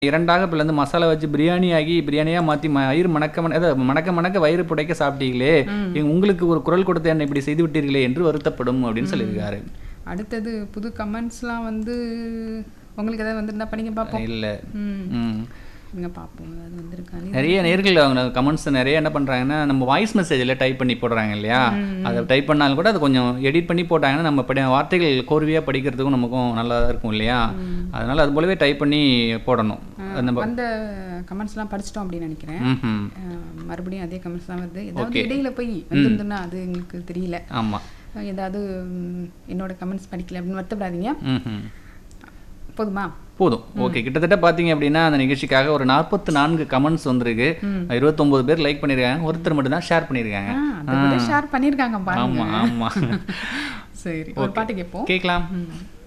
இரண்டாக பிளந்து மசாலா வச்சு பிரியாணி ஆகி பிரியாணியாக மாற்றி வயிறு மணக்க மண அதாவது மணக்க மணக்க வயிறு புடைக்க சாப்பிட்டீங்களே எங்க- உங்களுக்கு ஒரு குரல் கொடுத்து என்னை இப்படி செய்து விட்டீர்களே என்று வருத்தப்படும் அப்படின்னு சொல்லியிருக்காரு அடுத்தது புது கமெண்ட்ஸ்லாம் வந்து உங்களுக்கு ஏதாவது வந்திருந்தா படிங்க பார்ப்போம் இல்லை ம் ம் இருங்க பார்ப்போம் அது வந்திருக்காங்க நிறைய நேர்கள் அவங்க கமெண்ட்ஸ் நிறைய என்ன பண்ணுறாங்கன்னா நம்ம வாய்ஸ் மெசேஜில் டைப் பண்ணி போடுறாங்க இல்லையா அதை டைப் பண்ணாலும் கூட அது கொஞ்சம் எடிட் பண்ணி போட்டாங்கன்னா நம்ம படி வார்த்தைகள் கோர்வையாக படிக்கிறதுக்கும் நமக்கும் நல்லா இருக்கும் இல்லையா அதனால அது போலவே டைப் பண்ணி போடணும் அது நம்ம வந்த கமெண்ட்ஸ்லாம் படிச்சிட்டோம் அப்படின்னு நினைக்கிறேன் ம் அஹ், மறுபடியும் அதே கமெண்ட்ஸ் தான் வருது ஏதாவது இடையில போய் வந்திருந்ததுன்னா அது எங்களுக்கு தெரியல ஆமாம் அஹ், ஏதாவது ம், என்னோட கமெண்ட்ஸ் படிக்கல அப்படின்னு வருத்தப்படாதீங்க ம் போதுமா போதும் ஓகே கிட்டத்தட்ட பார்த்தீங்க அப்படின்னா அந்த நிகழ்ச்சிக்காக ஒரு நாற்பத்தி நான்கு கமெண்ட்ஸ் வந்திருக்கு இருபத்தொம்போது பேர் லைக் பண்ணியிருக்காங்க ஒருத்தர் மட்டும் தான் ஷேர் பண்ணியிருக்காங்க ஆ, அதை கூட ஷேர் பண்ணியிருக்காங்க பாருங்க ஆமாம் ஆமாம் சரி ஒரு பாட்டு கேட்போம் கேட்கலாம் ம்.